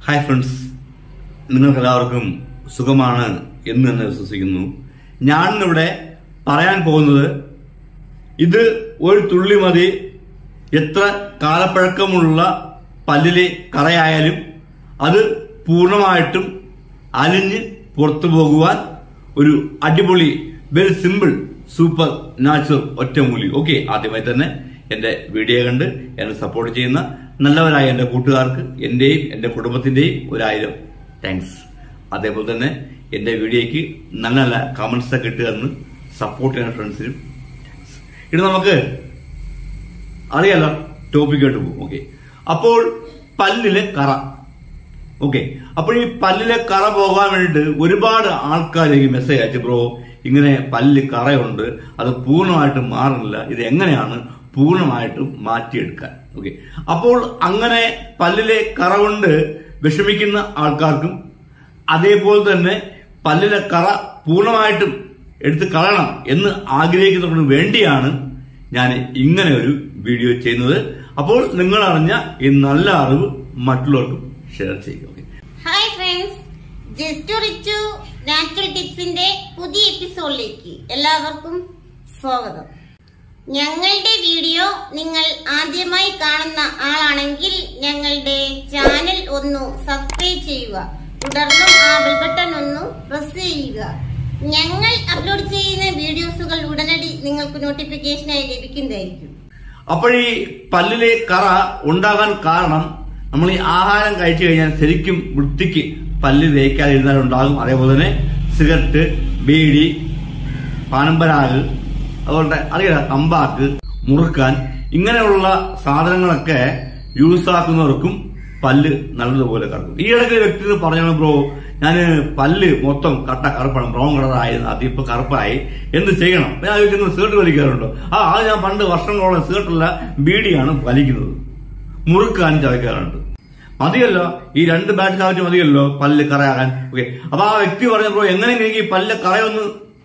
hi friends നിങ്ങൾക്കെല്ലാവർക്കും സുഖമാണ് എന്ന് തന്നെ വിശ്വസിക്കുന്നു ഞാൻ ഇവിടെ പറയാൻ പോകുന്നത് ഇത് ഒരു തുള്ളി മതി എത്ര കാലപ്പഴക്കമുള്ള പല്ലിലെ കറയായാലും അത് പൂർണ്ണമായിട്ടും അലിഞ്ഞ് പുറത്തു പോകുവാൻ ഒരു അടിപൊളി വെരി സിമ്പിൾ സൂപ്പർ നാച്ചുറൽ ഒറ്റമൂലി ഓക്കെ ആദ്യമായി തന്നെ എന്റെ വീഡിയോ കണ്ട് എന്നെ സപ്പോർട്ട് ചെയ്യുന്ന നല്ലവരായ എന്റെ കൂട്ടുകാർക്ക് എന്റെയും എന്റെ കുടുംബത്തിന്റെയും ഒരായിരം താങ്ക്സ് അതേപോലെ തന്നെ എന്റെ വീഡിയോയ്ക്ക് നല്ല നല്ല കമന്റ്സ് ഒക്കെ ഇട്ടുതന്ന് സപ്പോർട്ട് ചെയ്യുന്ന ഫ്രണ്ട്സിനും ഇനി നമുക്ക് അറിയാലോ ടോപ്പിക്കായിട്ട് പോകും ഓക്കെ അപ്പോൾ പല്ലിലെ കറ ഓക്കെ അപ്പോൾ ഈ പല്ലിലെ കറ പോകാൻ വേണ്ടിയിട്ട് ഒരുപാട് ആൾക്കാർക്ക് മെസ്സേജ് അയച്ചു ബ്രോ ഇങ്ങനെ പല്ല് കറയുണ്ട് അത് പൂർണ്ണമായിട്ടും മാറുന്നില്ല ഇത് എങ്ങനെയാണ് പൂർണ്ണമായിട്ടും മാറ്റിയെടുക്കാൻ ഓക്കെ അപ്പോൾ അങ്ങനെ പല്ലിലെ കറ കൊണ്ട് വിഷമിക്കുന്ന ആൾക്കാർക്കും അതേപോലെ തന്നെ പല്ലിലെ കറ പൂർണ്ണമായിട്ടും എടുത്ത് കളയണം എന്ന് ആഗ്രഹിക്കുന്നവർക്ക് വേണ്ടിയാണ് ഞാൻ ഇങ്ങനെ ഒരു വീഡിയോ ചെയ്യുന്നത് അപ്പോൾ നിങ്ങൾ അറിഞ്ഞ ഈ നല്ല അറിവ് മറ്റുള്ളവർക്കും ഷെയർ ചെയ്യുക okay hi friends just Richu natural ടിപ്സിന്റെ പുതിയ എപ്പിസോഡിലേക്ക് എല്ലാവർക്കും സ്വാഗതം ഞങ്ങളുടെ വീഡിയോ നിങ്ങൾ ആദ്യമായി കാണുന്ന ആളാണെങ്കിൽ ഞങ്ങളുടെ ചാനൽ ഒന്ന് സബ്സ്ക്രൈബ് ചെയ്യുക തുടർന്നും ആ ബെൽ ബട്ടൺ ഒന്ന് പ്രസ് ചെയ്യുക ഞങ്ങൾ അപ്ലോഡ് ചെയ്യുന്ന വീഡിയോസുകൾ ഉടനടി നിങ്ങൾക്ക് നോട്ടിഫിക്കേഷനായി ലഭിക്കുന്നതായിരിക്കും അപ്പോൾ ഈ പല്ലിലെ കറ ഉണ്ടാകാൻ കാരണം നമ്മൾ ഈ ആഹാരം കഴിച്ചു കഴിഞ്ഞാൽ ശരിക്കും വൃത്തിക്ക് പല്ല് തേക്കാതിരുന്നാൽ ഉണ്ടാകും അതേപോലെ തന്നെ സിഗരറ്റ് ബീഡി പാനമ്പരാഗ് അതുപോലെ അറിയാം തമ്പാക്ക് മുറുക്കാൻ ഇങ്ങനെയുള്ള സാധനങ്ങളൊക്കെ യൂസ് ആക്കുന്നവർക്കും പല്ല് നല്ലതുപോലെ കറക്കും ഈ ഇടയ്ക്ക് ഒരു വ്യക്തി പറഞ്ഞു ബ്രോ ഞാന് പല്ല് മൊത്തം കട്ട കറുപ്പാണ് ബ്രൗൺ കളറായത് അതിപ്പോ കറുപ്പായി എന്ത് ചെയ്യണം ഞാൻ ചോദിക്കുന്നത് സീർട്ട് വലിക്കാറുണ്ടോ ആ അത് ഞാൻ പണ്ട് വർഷങ്ങളോളം സീർട്ടല്ല ബീഡിയാണ് വലിക്കുന്നത് മുറുക്കാൻ ചവയ്ക്കാറുണ്ട് മതിയല്ലോ ഈ രണ്ട് ബാറ്റ് ചവച്ച് മതിയല്ലോ പല്ല് കറയാകാൻ ഓക്കെ അപ്പൊ ആ വ്യക്തി പറഞ്ഞപ്പോ എങ്ങനെ എനിക്ക് ഈ പല്ല് കറയൊന്ന്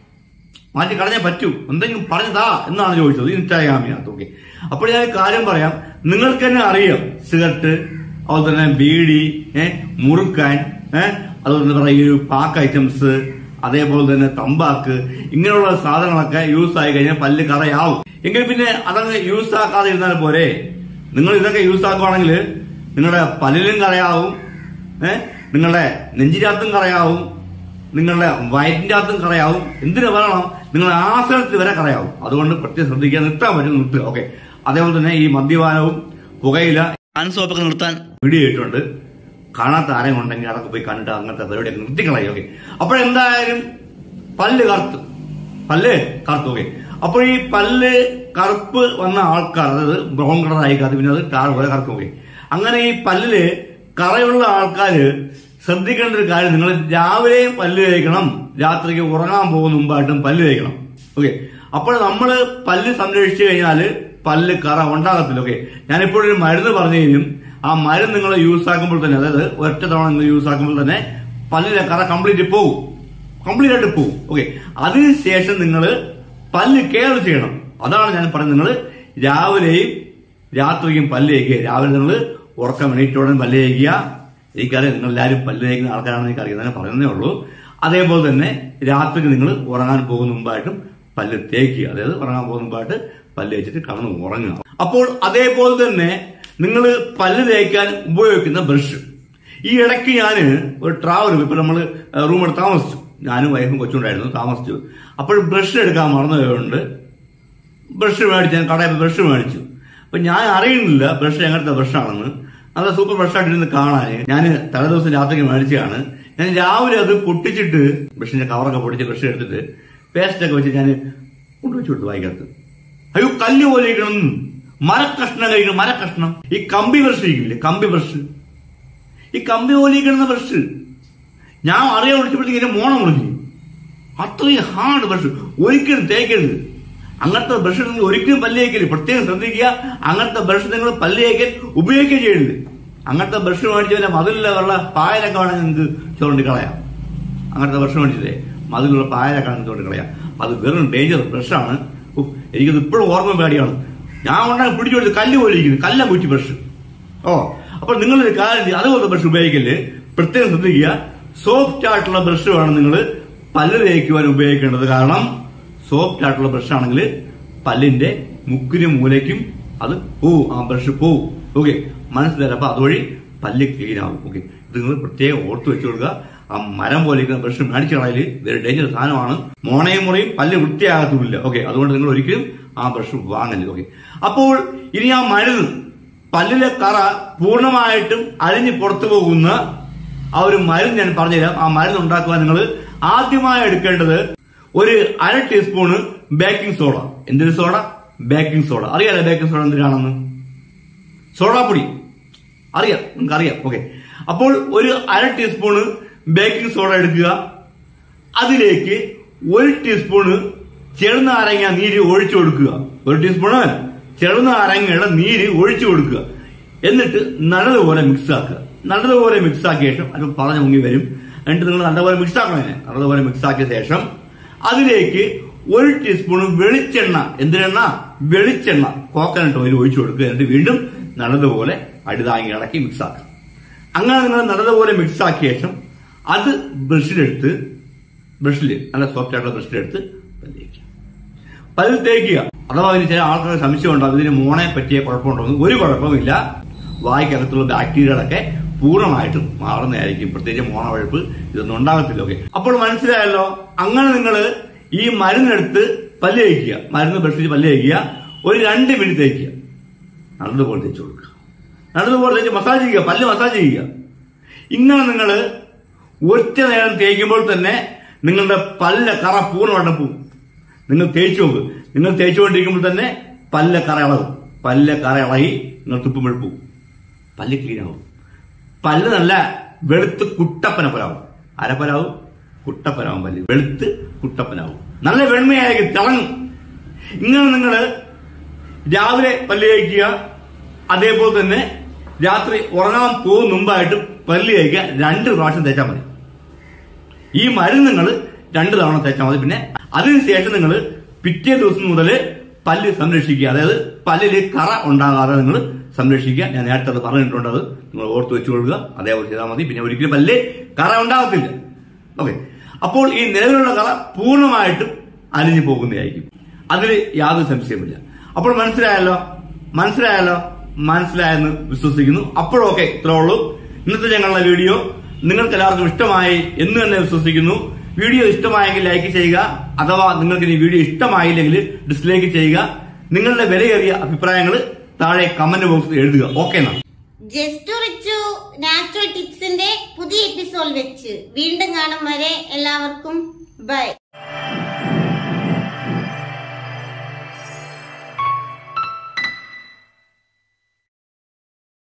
മാറ്റി കളഞ്ഞേ പറ്റൂ എന്തെങ്കിലും പറഞ്ഞതാ എന്നാണ് ചോദിച്ചത് ഇൻസ്റ്റാഗ്രാമിനകത്ത് ഓക്കെ അപ്പോൾ ഞാൻ ഒരു കാര്യം പറയാം നിങ്ങൾക്ക് തന്നെ അറിയാം സിഗരറ്റ് അതുപോലെ തന്നെ ബീഡി ഏഹ് മുറുക്കാൻ ഏഹ് അതുപോലെ തന്നെ പറയാം ഈ ഒരു പാക്ക് ഐറ്റംസ് അതേപോലെ തന്നെ തമ്പാക്ക് ഇങ്ങനെയുള്ള സാധനങ്ങളൊക്കെ യൂസ് ആയി കഴിഞ്ഞാൽ പല്ല് കറയാവും എങ്കിൽ പിന്നെ അതങ്ങ് യൂസ് ആക്കാതെ ഇരുന്നാൽ പോരെ നിങ്ങൾ ഇതൊക്കെ യൂസ് ആക്കുവാണെങ്കിൽ നിങ്ങളുടെ പല്ലിലും കറയാവും ഏഹ് നിങ്ങളുടെ നെഞ്ചിനകത്തും കറയാവും നിങ്ങളുടെ വയറ്റിന്റെ അകത്തും കറയാവും എന്തിനു പറയണം നിങ്ങളുടെ ആസനത്തിൽ വരെ കറയാവും അതുകൊണ്ട് പ്രത്യേകം ശ്രദ്ധിക്കാൻ നിർത്താൻ പറ്റും നിർത്തുക ഓക്കെ അതേപോലെ തന്നെ ഈ മദ്യപാനവും പുകയില അൻസോപ്പൊക്കെ നിർത്താൻ വീഡിയോ ഇട്ടുണ്ട് കാണാത്ത ആരെയും ഉണ്ടെങ്കിൽ അതൊക്കെ പോയി കണ്ടിട്ട് അങ്ങനത്തെ പരിപാടിയൊക്കെ നിർത്തിക്കളയും ഓക്കെ അപ്പോഴെന്തായാലും പല്ല് കറുത്തു പല്ല് കറുത്തു ഓക്കെ അപ്പോൾ ഈ പല്ല് കറുപ്പ് വന്ന ആൾക്കാർ അതായത് ബ്രൗൺ കളറായി അത് പിന്നെ അത് ടാർ പോലെ കറുക്കും ഓക്കെ അങ്ങനെ ഈ പല്ലില് കറയുള്ള ആൾക്കാര് ശ്രദ്ധിക്കേണ്ട ഒരു കാര്യം നിങ്ങൾ രാവിലെയും പല്ല് തേക്കണം രാത്രിക്ക് ഉറങ്ങാൻ പോകുന്ന മുമ്പായിട്ടും പല്ല് തേക്കണം ഓക്കെ അപ്പോൾ നമ്മൾ പല്ല് സംരക്ഷിച്ചു കഴിഞ്ഞാല് പല്ല് കറ ഉണ്ടാകത്തില്ല ഓക്കെ ഞാനിപ്പോൾ ഒരു മരുന്ന് പറഞ്ഞു കഴിഞ്ഞും ആ മരുന്ന് നിങ്ങൾ യൂസ് ആക്കുമ്പോൾ തന്നെ അതായത് ഒറ്റ തവണ നിങ്ങൾ യൂസ് ആക്കുമ്പോൾ തന്നെ പല്ലിലെ കറ കംപ്ലീറ്റ് പോകും കംപ്ലീറ്റ് ആയിട്ട് പോകും ഓക്കെ അതിനുശേഷം നിങ്ങൾ പല്ല് കെയർ ചെയ്യണം അതാണ് ഞാൻ പറയുന്നത് നിങ്ങൾ രാവിലെയും രാത്രിയും പല്ല് തേക്കുക രാവിലെ നിങ്ങൾ ഉറക്കം എണീറ്റോടെ പല്ല് തേക്കുക എനിക്കറിയാം നിങ്ങൾ എല്ലാവരും പല്ല് തേക്കുന്ന ആൾക്കാരാണെന്ന് എനിക്ക് അറിയാം ഞാൻ പറയുന്നേ ഉള്ളൂ അതേപോലെ തന്നെ രാത്രിക്ക് നിങ്ങൾ ഉറങ്ങാൻ പോകുന്ന മുമ്പായിട്ടും പല്ല് തേക്കുക അതായത് ഉറങ്ങാൻ പോകുന്ന മുമ്പായിട്ട് പല്ല് തേച്ചിട്ട് കടന്ന് ഉറങ്ങുക അപ്പോൾ അതേപോലെ തന്നെ നിങ്ങൾ പല്ല് തേക്കാൻ ഉപയോഗിക്കുന്ന ബ്രഷ് ഈ ഇടയ്ക്ക് ഞാൻ ഒരു ട്രാവൽ ഇപ്പൊ നമ്മൾ റൂം എടുത്ത് താമസിച്ചു ഞാനും വൈഫും കൊച്ചുണ്ടായിരുന്നു താമസിച്ചു അപ്പോൾ ബ്രഷ് എടുക്കാൻ മറന്നുപോയതുകൊണ്ട് ബ്രഷ് മേടിച്ചു ഞാൻ കടയിൽ ബ്രഷ് മേടിച്ചു അപ്പൊ ഞാൻ അറിയുന്നില്ല ബ്രഷ് എങ്ങനത്തെ ബ്രഷാണെന്ന് അത് സൂപ്പർ ബ്രഷായിട്ടിരുന്ന് കാണാൻ ഞാൻ തലേ ദിവസം രാത്രിക്ക് മേടിച്ചതാണ് ഞാൻ രാവിലെ അത് പൊട്ടിച്ചിട്ട് ബ്രഷിന്റെ കവറൊക്കെ പൊട്ടിച്ച് ബ്രഷ് എടുത്തിട്ട് പേസ്റ്റ് ഒക്കെ വെച്ച് ഞാൻ കൊണ്ടുവച്ചു കൊടുത്തു വായിക്കകത്ത് അയ്യോ കല്ല് പോലെ ഇരിക്കണം മരക്കഷ്ണം കഴിക്കണം മരക്കഷ്ണം ഈ കമ്പി ബ്രഷ് ഇരിക്കില്ലേ കമ്പി ബ്രഷ് ഈ കമ്പി പോലെ ഇരിക്കുന്ന ബ്രഷ് ഞാൻ അറിയാൻ വിളിച്ചപ്പോഴത്തേക്ക് എന്റെ മോണം വിളിച്ചു അത്രയും ഹാർഡ് ബ്രഷ് ഒരിക്കലും തേക്കരുത് അങ്ങനത്തെ ബ്രഷ് നിങ്ങൾ ഒരിക്കലും പല്ല് തേക്കരുത് പ്രത്യേകം ശ്രദ്ധിക്കുക അങ്ങനത്തെ ബ്രഷ് നിങ്ങൾ പല്ല് തേക്കാൻ ഉപയോഗിക്കുകയും ചെയ്യരുത് അങ്ങനത്തെ ബ്രഷ് മേടിച്ചതിന്റെ മതിലുള്ള വെള്ള പായലൊക്കെ വേണമെങ്കിൽ നിങ്ങൾക്ക് ചുരണ്ടി കളയാം അങ്ങനത്തെ ബ്രഷ് മേടിച്ചില്ലേ മതിലുള്ള പായലൊക്കെ വേണമെങ്കിൽ ചുരണ്ടി കളയാം അത് വെറും ഡേഞ്ചർ ബ്രഷാണ് ഉഫ്, എനിക്കത് ഇപ്പോഴും ഓർമ്മ പേടിയാണ് ഞാൻ ഉണ്ടാക്കി പിടിച്ചു കൊടുത്ത് കല്ല് പോലെ ഇരിക്കുന്നു കല്ല കുറ്റി ബ്രഷ് ഓ അപ്പൊ നിങ്ങളൊരു കാര്യം ചെയ്യ്, അതുപോലത്തെ ബ്രഷ് ഉപയോഗിക്കല് പ്രത്യേകം ശ്രദ്ധിക്കുക സോഫ്റ്റ് ആയിട്ടുള്ള ബ്രഷ് വേണം നിങ്ങൾ പല്ല് തേക്കുവാൻ ഉപയോഗിക്കേണ്ടത് കാരണം സോഫ്റ്റ് ആയിട്ടുള്ള ബ്രഷ് ആണെങ്കിൽ പല്ലിന്റെ മുക്കിനും മൂലയ്ക്കും അത് പോവും ആ ബ്രഷ് പോവും ഓക്കെ മനസ്സിലായി അപ്പൊ അതുവഴി പല്ല് ക്ലീൻ ആവും ഓക്കെ ഇത് നിങ്ങൾ പ്രത്യേകം ഓർത്ത് വെച്ചു കൊടുക്കുക ആ മരം പോലെ ഇരിക്കുന്ന ബ്രഷ് മേടിച്ചു കളയല് ഇതൊരു ഡേഞ്ചർ സാധനമാണ് മോണയും മുറിയും പല്ല് വൃത്തിയാകത്തുമില്ല ഓക്കെ അതുകൊണ്ട് നിങ്ങൾ ഒരിക്കലും ആ ബ്രഷ് വാങ്ങരുത് ഓക്കെ അപ്പോൾ ഇനി ആ മരുന്ന് പല്ലിലെ കറ പൂർണ്ണമായിട്ടും അഴിഞ്ഞ് പുറത്തു പോകുന്ന ആ ഒരു മരുന്ന് ഞാൻ പറഞ്ഞുതരാം ആ മരുന്ന് ഉണ്ടാക്കുവാൻ നിങ്ങൾ ആദ്യമായി എടുക്കേണ്ടത് ഒരു അര ടീസ്പൂണ് ബേക്കിംഗ് സോഡ എന്തൊരു സോഡ ബേക്കിംഗ് സോഡ അറിയാലോ ബേക്കിംഗ് സോഡ എന്തിനാണെന്ന് സോഡാപ്പൊടി അറിയാം നിങ്ങൾക്ക് അറിയാം ഓക്കെ അപ്പോൾ ഒരു അര ടീസ്പൂണ് ബേക്കിംഗ് സോഡ എടുക്കുക അതിലേക്ക് ഒരു ടീസ്പൂണ് ചെറുനാരങ്ങ നീര് ഒഴിച്ചു കൊടുക്കുക ഒരു ടീസ്പൂണ് ചെറുനാരങ്ങയുടെ നീര് ഒഴിച്ചു കൊടുക്കുക എന്നിട്ട് നല്ലതുപോലെ മിക്സ് ആക്കുക നല്ലതുപോലെ മിക്സ് ആക്കിയ ശേഷം അത് പറഞ്ഞു മുങ്ങി വരും എന്നിട്ട് നിങ്ങൾ നല്ലപോലെ മിക്സ് ആക്കണം അതിനെ നല്ലതുപോലെ മിക്സ് ആക്കിയ ശേഷം അതിലേക്ക് ഒരു ടീസ്പൂൺ വെളിച്ചെണ്ണ എന്തിനെണ്ണ വെളിച്ചെണ്ണ കോക്കനട്ട് ഓയിൽ ഒഴിച്ചു കൊടുക്കുക എന്നിട്ട് വീണ്ടും നല്ലതുപോലെ അടിതാങ്ങി ഇളക്കി മിക്സ് ആക്കുക അങ്ങനെ നിങ്ങൾ നല്ലതുപോലെ മിക്സ് ആക്കിയ ശേഷം അത് ബ്രഷിലെടുത്ത് ബ്രഷിൽ നല്ല സോഫ്റ്റ് ആയിട്ടുള്ള ബ്രഷിലെടുത്ത് പല്ലേക്കുക പല്ലിൽ തേക്കുക അഥവാ അതിന് ചില ആൾക്കാർക്ക് സംശയം ഉണ്ടാകും ഇതിന് മോണെ പറ്റിയ കുഴപ്പമുണ്ടോന്ന് ഒരു കുഴപ്പമില്ല വായിക്കകത്തുള്ള ബാക്ടീരിയകളൊക്കെ പൂർണ്ണമായിട്ടും മാറുന്നതായിരിക്കും പ്രത്യേകിച്ച് മോണവഴുപ്പ് ഇതൊന്നും ഉണ്ടാകത്തില്ല ഓക്കെ അപ്പോൾ മനസ്സിലായല്ലോ അങ്ങനെ നിങ്ങൾ ഈ മരുന്നെടുത്ത് പല്ല് തേക്കുക മരുന്ന് ബ്രഷിൽ പല്ല് തേക്കുക ഒരു രണ്ട് മിനിറ്റ് തേക്കുക നല്ലതുപോലെ തേച്ച് കൊടുക്കുക നല്ലതുപോലെ തേച്ച് മസാജ് ചെയ്യുക പല്ല് മസാജ് ചെയ്യുക ഇങ്ങനെ നിങ്ങൾ ഒറ്റ നേരം തേക്കുമ്പോൾ തന്നെ നിങ്ങളുടെ പല്ല കറ പൂർണ്ണമായിട്ടും പോവും നിങ്ങൾ തേച്ചു നോക്ക് നിങ്ങൾ തേച്ചുകൊണ്ടിരിക്കുമ്പോൾ തന്നെ പല്ല കറ ഇളകും പല്ല കറ ഇളകി നിങ്ങൾ തുപ്പുമ്പോൾ പോവും പല്ല് ക്ലീൻ ആവും പല്ല് നല്ല വെളുത്ത് കുട്ടപ്പനപ്പനാവും അരപ്പനാവും കുട്ടപ്പനാവും പല്ല് വെളുത്ത് കുട്ടപ്പനാവും നല്ല വെണ്മയായിരിക്കും തിളങ്ങും ഇങ്ങനെ നിങ്ങൾ രാവിലെ പല്ല് കഴിക്കുക അതേപോലെ തന്നെ രാത്രി ഉറങ്ങാൻ പോകും മുമ്പായിട്ട് പല്ല് കഴിക്കുക രണ്ട് പ്രാവശ്യം തേച്ചാൽ മതി ഈ മരുന്ന് നിങ്ങൾ രണ്ട് തവണ തേച്ചാൽ മതി പിന്നെ അതിനുശേഷം നിങ്ങൾ പിറ്റേ ദിവസം മുതൽ പല്ല് സംരക്ഷിക്കുക അതായത് പല്ലിൽ കറ ഉണ്ടാകാതെ നിങ്ങൾ സംരക്ഷിക്കുക ഞാൻ നേരത്തെ അത് പറഞ്ഞിട്ടുണ്ട് അത് നിങ്ങൾ ഓർത്ത് വെച്ചു കൊടുക്കുക അതേപോലെ ചെയ്താൽ മതി പിന്നെ ഒരിക്കലും പല്ല് കറ ഉണ്ടാകത്തില്ല ഓക്കെ അപ്പോൾ ഈ നിലവിലുള്ള കറ പൂർണ്ണമായിട്ടും അലിഞ്ഞു പോകുന്നതായിരിക്കും അതിൽ യാതൊരു സംശയമില്ല അപ്പോൾ മനസ്സിലായല്ലോ മനസ്സിലായല്ലോ മനസ്സിലായെന്ന് വിശ്വസിക്കുന്നു അപ്പോഴൊക്കെ ഇത്രേ ഉള്ളൂ ഇന്നത്തെ ഞങ്ങളുടെ വീഡിയോ നിങ്ങൾക്ക് എല്ലാവർക്കും ഇഷ്ടമായി എന്ന് തന്നെ വിശ്വസിക്കുന്നു വീഡിയോ ഇഷ്ടമായെങ്കിൽ ലൈക്ക് ചെയ്യുക അഥവാ നിങ്ങൾക്ക് ഈ വീഡിയോ ഇഷ്ടമായില്ലെങ്കിൽ ഡിസ്ലൈക്ക് ചെയ്യുക നിങ്ങളുടെ വിലയേറിയ അഭിപ്രായങ്ങൾ താഴെ കമന്റ് ബോക്സിൽ എഴുതുക ഓക്കെ എന്നാ ജസ്റ്റ് റിച്ചു നാച്ചുറൽ ടിപ്സിന്റെ പുതിയ എപ്പിസോഡ് വെച്ച് വീണ്ടും കാണും വരെ എല്ലാവർക്കും ബൈ